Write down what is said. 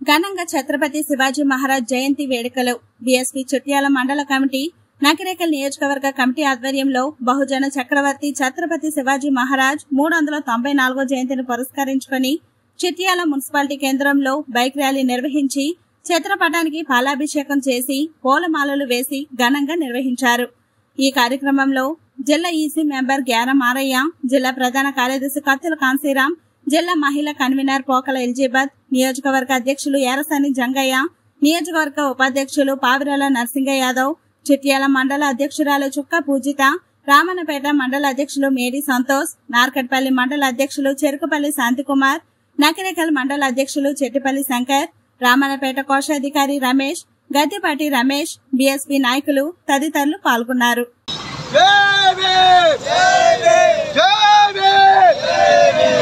ఘనంగా ఛత్రపతి శివాజీ మహారాజ్ జయంతి వేడుకలు బీఎస్పీ చుట్యాల మండల కమిటీ నకిరేకల్ నియోజకవర్గ కమిటీ ఆధ్వర్యంలో బహుజన చక్రవర్తి ఛత్రపతి శివాజీ మహారాజ్ మూడు వందల తొంభై నాలుగో జయంతిని పురస్కరించుకొని చిట్యాల మున్సిపాలిటీ కేంద్రంలో బైక్ ర్యాలీ నిర్వహించి చిత్రపటానికి పాలాభిషేకం చేసి పూలమాలలు వేసి ఘనంగా నిర్వహించారు ఈ కార్యక్రమంలో జిల్లా ఈసీ మెంబర్ గ్యార మారయ్య జిల్లా ప్రధాన కార్యదర్శి కత్తుల కాంశీరాం జిల్లా మహిళా కన్వీనర్ పోకల ఎల్జీబత్ నియోజకవర్గ అధ్యక్షులు ఏరసాని జంగయ్య నియోజకవర్గ ఉపాధ్యక్షులు పావిరాల నరసింగ యాదవ్ చిట్యాల మండల అధ్యక్షురాలు చుక్క పూజిత రామన్నపేట మండల అధ్యక్షులు మేడి సంతోష్ నార్కట్పల్లి మండల అధ్యక్షులు చెరుకుపల్లి శాంతికుమార్ నకిరేకల్ మండల అధ్యక్షులు చెట్టిపల్లి శంకర్ రామన్నపేట కోశాధికారి రమేష్ గద్దెపాటి రమేష్ బీఎస్పీ నాయకులు తదితరులు పాల్గొన్నారు జై భీమ్ జై భీమ్ జై భీమ్